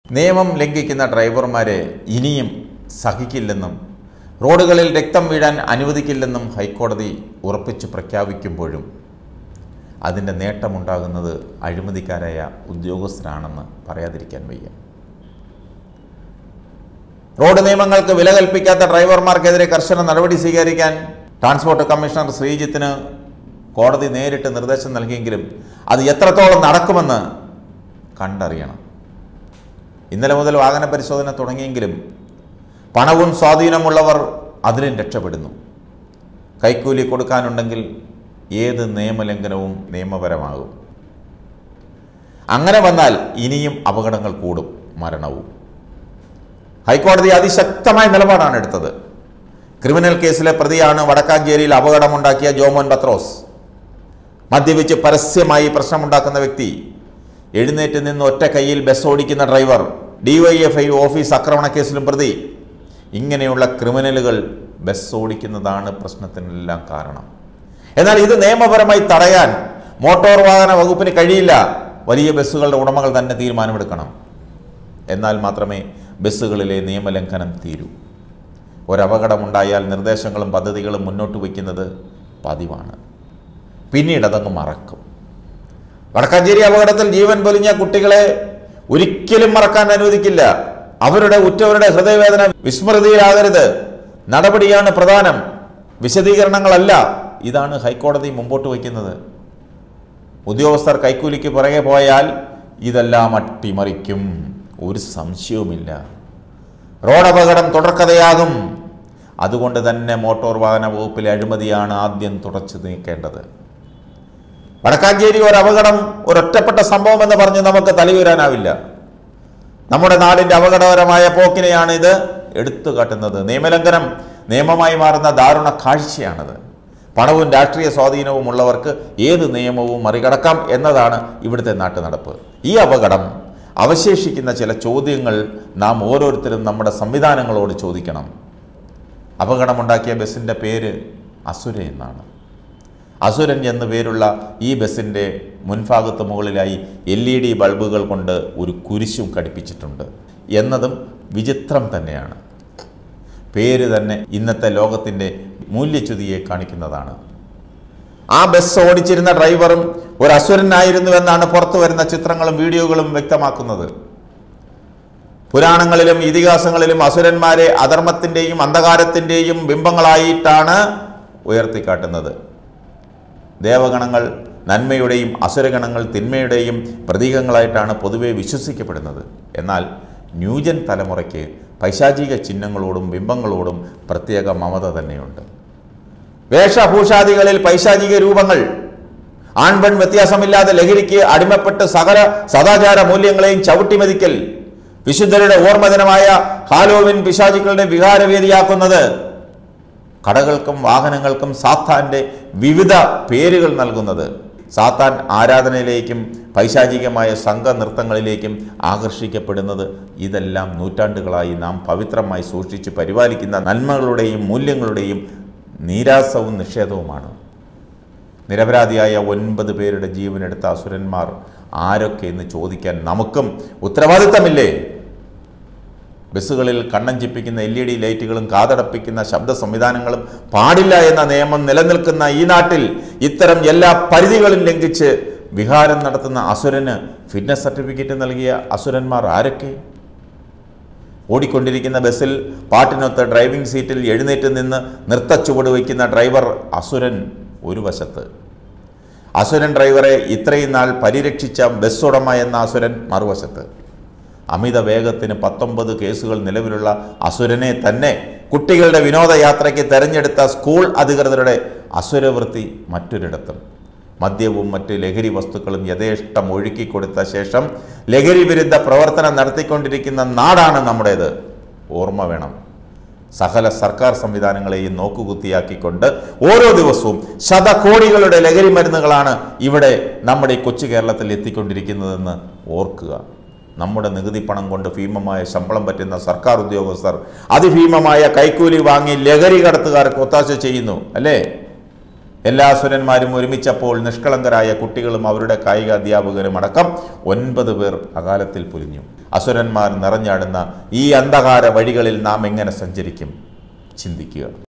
നിയമം ലംഘിക്കുന്ന ഡ്രൈവർമാരെ ഇനിയും സഹിക്കില്ലെന്നും റോഡുകളിൽ രക്തം വീഴാൻ അനുവദിക്കില്ലെന്നും ഹൈക്കോടതി ഉറപ്പിച്ചു പ്രഖ്യാപിക്കുമ്പോഴും അതിൻ്റെ നേട്ടമുണ്ടാകുന്നത് അഴിമതിക്കാരായ ഉദ്യോഗസ്ഥരാണെന്ന് പറയാതിരിക്കാൻ വയ്യ റോഡ് നിയമങ്ങൾക്ക് വില കൽപ്പിക്കാത്ത ഡ്രൈവർമാർക്കെതിരെ കർശന നടപടി സ്വീകരിക്കാൻ ട്രാൻസ്പോർട്ട് കമ്മീഷണർ ശ്രീജിത്തിന് കോടതി നേരിട്ട് നിർദ്ദേശം നൽകിയെങ്കിലും അത് എത്രത്തോളം നടക്കുമെന്ന് കണ്ടറിയണം ഇന്നലെ മുതൽ വാഹന പരിശോധന തുടങ്ങിയെങ്കിലും പണവും സ്വാധീനമുള്ളവർ അതിലും രക്ഷപ്പെടുന്നു കൈക്കൂലി കൊടുക്കാനുണ്ടെങ്കിൽ ഏത് നിയമലംഘനവും നിയമപരമാകും അങ്ങനെ വന്നാൽ ഇനിയും അപകടങ്ങൾ കൂടും മരണവും ഹൈക്കോടതി അതിശക്തമായ നിലപാടാണ് എടുത്തത് ക്രിമിനൽ കേസിലെ പ്രതിയാണ് വടക്കാഞ്ചേരിയിൽ അപകടമുണ്ടാക്കിയ ജോമോൻ പത്രോസ് മദ്യപിച്ച് പരസ്യമായി പ്രശ്നമുണ്ടാക്കുന്ന വ്യക്തി എഴുന്നേറ്റ് നിന്ന് ഒറ്റ കൈയിൽ ബസ് ഓടിക്കുന്ന ഡ്രൈവർ ഡിവൈഎഫ്ഐ ഓഫീസ് ആക്രമണ കേസിലും പ്രതി ഇങ്ങനെയുള്ള ക്രിമിനലുകൾ ബസ് ഓടിക്കുന്നതാണ് പ്രശ്നത്തിനെല്ലാം കാരണം എന്നാൽ ഇത് നിയമപരമായി തടയാൻ മോട്ടോർ വാഹന വകുപ്പിന് കഴിയില്ല വലിയ ബസ്സുകളുടെ ഉടമകൾ തന്നെ തീരുമാനമെടുക്കണം എന്നാൽ മാത്രമേ ബസ്സുകളിലെ നിയമലംഘനം തീരൂ ഒരപകടമുണ്ടായാൽ നിർദ്ദേശങ്ങളും പദ്ധതികളും മുന്നോട്ട് വയ്ക്കുന്നത് പതിവാണ് പിന്നീട് അതങ്ങ് മറക്കും വടക്കാഞ്ചേരി അപകടത്തിൽ ജീവൻ പൊലിഞ്ഞ കുട്ടികളെ ഒരിക്കലും മറക്കാൻ അനുവദിക്കില്ല അവരുടെ ഉറ്റവരുടെ ഹൃദയവേദന വിസ്മൃതിയിലാകരുത് നടപടിയാണ് പ്രധാനം വിശദീകരണങ്ങളല്ല ഇതാണ് ഹൈക്കോടതി മുമ്പോട്ട് വയ്ക്കുന്നത് ഉദ്യോഗസ്ഥർ കൈക്കൂലിക്ക് പുറകെ പോയാൽ ഇതെല്ലാം അട്ടിമറിക്കും ഒരു സംശയവുമില്ല റോഡ് അപകടം തുടർക്കഥയാകും അതുകൊണ്ട് തന്നെ മോട്ടോർ വാഹന വകുപ്പിലെ അഴിമതിയാണ് ആദ്യം തുടച്ചു നീക്കേണ്ടത് വടക്കാഞ്ചേരി ഒരു അപകടം ഒരൊറ്റപ്പെട്ട സംഭവം എന്ന് പറഞ്ഞ് നമുക്ക് തലയുരാനാവില്ല നമ്മുടെ നാടിൻ്റെ അപകടകരമായ പോക്കിനെയാണ് ഇത് എടുത്തു കാട്ടുന്നത് നിയമലംഘനം നിയമമായി മാറുന്ന ദാരുണ കാഴ്ചയാണത് പണവും രാഷ്ട്രീയ സ്വാധീനവും ഉള്ളവർക്ക് ഏത് നിയമവും മറികടക്കാം എന്നതാണ് ഇവിടുത്തെ നാട്ടുനടപ്പ് ഈ അപകടം അവശേഷിക്കുന്ന ചില ചോദ്യങ്ങൾ നാം ഓരോരുത്തരും നമ്മുടെ സംവിധാനങ്ങളോട് ചോദിക്കണം അപകടമുണ്ടാക്കിയ ബസ്സിൻ്റെ പേര് അസുര എന്നാണ് അസുരൻ എന്നു പേരുള്ള ഈ ബസ്സിൻ്റെ മുൻഭാഗത്ത് മുകളിലായി എൽ ഇ ഡി ബൾബുകൾ കൊണ്ട് ഒരു കുരിശും ഘടിപ്പിച്ചിട്ടുണ്ട് എന്നതും വിചിത്രം തന്നെയാണ് പേര് തന്നെ ഇന്നത്തെ ലോകത്തിൻ്റെ മൂല്യച്യുതിയെ കാണിക്കുന്നതാണ് ആ ബസ് ഓടിച്ചിരുന്ന ഡ്രൈവറും ഒരു അസുരനായിരുന്നുവെന്നാണ് പുറത്തു വരുന്ന ചിത്രങ്ങളും വീഡിയോകളും വ്യക്തമാക്കുന്നത് പുരാണങ്ങളിലും ഇതിഹാസങ്ങളിലും അസുരന്മാരെ അധർമ്മത്തിൻ്റെയും അന്ധകാരത്തിൻ്റെയും ബിംബങ്ങളായിട്ടാണ് ഉയർത്തിക്കാട്ടുന്നത് ദേവഗണങ്ങൾ നന്മയുടെയും അസുരഗണങ്ങൾ തിന്മയുടെയും പ്രതീകങ്ങളായിട്ടാണ് പൊതുവെ വിശ്വസിക്കപ്പെടുന്നത് എന്നാൽ ന്യൂജൻ തലമുറയ്ക്ക് പൈശാചിക ചിഹ്നങ്ങളോടും ബിംബങ്ങളോടും പ്രത്യേക മമത തന്നെയുണ്ട് വേഷഭൂഷാദികളിൽ പൈശാചിക രൂപങ്ങൾ ആൺപെൺ വ്യത്യാസമില്ലാതെ ലഹരിക്ക് അടിമപ്പെട്ട് സകല സദാചാര മൂല്യങ്ങളെയും ചവിട്ടിമതിക്കൽ വിശുദ്ധരുടെ ഓർമ്മദിനമായ ഹാലോവിൻ പിശാചുക്കളുടെ വിഹാരവേദിയാക്കുന്നത് കടകൾക്കും വാഹനങ്ങൾക്കും സാത്താൻ്റെ വിവിധ പേരുകൾ നൽകുന്നത് സാത്താൻ ആരാധനയിലേക്കും പൈശാചികമായ സംഘനൃത്തങ്ങളിലേക്കും ആകർഷിക്കപ്പെടുന്നത് ഇതെല്ലാം നൂറ്റാണ്ടുകളായി നാം പവിത്രമായി സൂക്ഷിച്ച് പരിപാലിക്കുന്ന നന്മകളുടെയും മൂല്യങ്ങളുടെയും നീരാസവും നിഷേധവുമാണ് നിരപരാധിയായ ഒൻപത് പേരുടെ ജീവനെടുത്ത അസുരന്മാർ ആരൊക്കെ എന്ന് ചോദിക്കാൻ നമുക്കും ഉത്തരവാദിത്തമില്ലേ ബസ്സുകളിൽ കണ്ണഞ്ചിപ്പിക്കുന്ന എൽ ഇ ഡി ലൈറ്റുകളും കാതടപ്പിക്കുന്ന ശബ്ദ സംവിധാനങ്ങളും പാടില്ല എന്ന നിയമം നിലനിൽക്കുന്ന ഈ നാട്ടിൽ ഇത്തരം എല്ലാ പരിധികളും ലംഘിച്ച് വിഹാരം നടത്തുന്ന അസുരന് ഫിറ്റ്നസ് സർട്ടിഫിക്കറ്റ് നൽകിയ അസുരന്മാർ ആരൊക്കെ ഓടിക്കൊണ്ടിരിക്കുന്ന ബസ്സിൽ പാട്ടിനൊത്ത് ഡ്രൈവിംഗ് സീറ്റിൽ എഴുന്നേറ്റ് നിന്ന് നൃത്തച്ചുവട് വയ്ക്കുന്ന ഡ്രൈവർ അസുരൻ ഒരു വശത്ത് അസുരൻ ഡ്രൈവറെ ഇത്രയും നാൾ പരിരക്ഷിച്ച ബസ് ഉടമ എന്ന അസുരൻ മറുവശത്ത് അമിത വേഗത്തിന് പത്തൊമ്പത് കേസുകൾ നിലവിലുള്ള അസുരനെ തന്നെ കുട്ടികളുടെ വിനോദയാത്രയ്ക്ക് തെരഞ്ഞെടുത്ത സ്കൂൾ അധികൃതരുടെ അസുരവൃത്തി മറ്റൊരിടത്തും മദ്യവും മറ്റ് ലഹരി വസ്തുക്കളും യഥേഷ്ടം ഒഴുക്കിക്കൊടുത്ത ശേഷം ലഹരി വിരുദ്ധ പ്രവർത്തനം നടത്തിക്കൊണ്ടിരിക്കുന്ന നാടാണ് നമ്മുടേത് ഓർമ്മ വേണം സകല സർക്കാർ സംവിധാനങ്ങളെയും നോക്കുകുത്തിയാക്കിക്കൊണ്ട് ഓരോ ദിവസവും ശതകോടികളുടെ ലഹരി മരുന്നുകളാണ് ഇവിടെ നമ്മുടെ ഈ കൊച്ചു കേരളത്തിൽ എത്തിക്കൊണ്ടിരിക്കുന്നതെന്ന് ഓർക്കുക നമ്മുടെ നികുതി പണം കൊണ്ട് ഭീമമായ ശമ്പളം പറ്റുന്ന സർക്കാർ ഉദ്യോഗസ്ഥർ അതിഭീമമായ കൈക്കൂലി വാങ്ങി ലഹരി കടത്തുകാർക്ക് ഒത്താശ ചെയ്യുന്നു അല്ലേ എല്ലാ അസുരന്മാരും ഒരുമിച്ചപ്പോൾ നിഷ്കളങ്കരായ കുട്ടികളും അവരുടെ കായിക അധ്യാപകരും അടക്കം ഒൻപത് പേർ അകാലത്തിൽ പൊലിഞ്ഞു അസുരന്മാർ നിറഞ്ഞാടുന്ന ഈ അന്ധകാര വഴികളിൽ നാം എങ്ങനെ സഞ്ചരിക്കും ചിന്തിക്കുക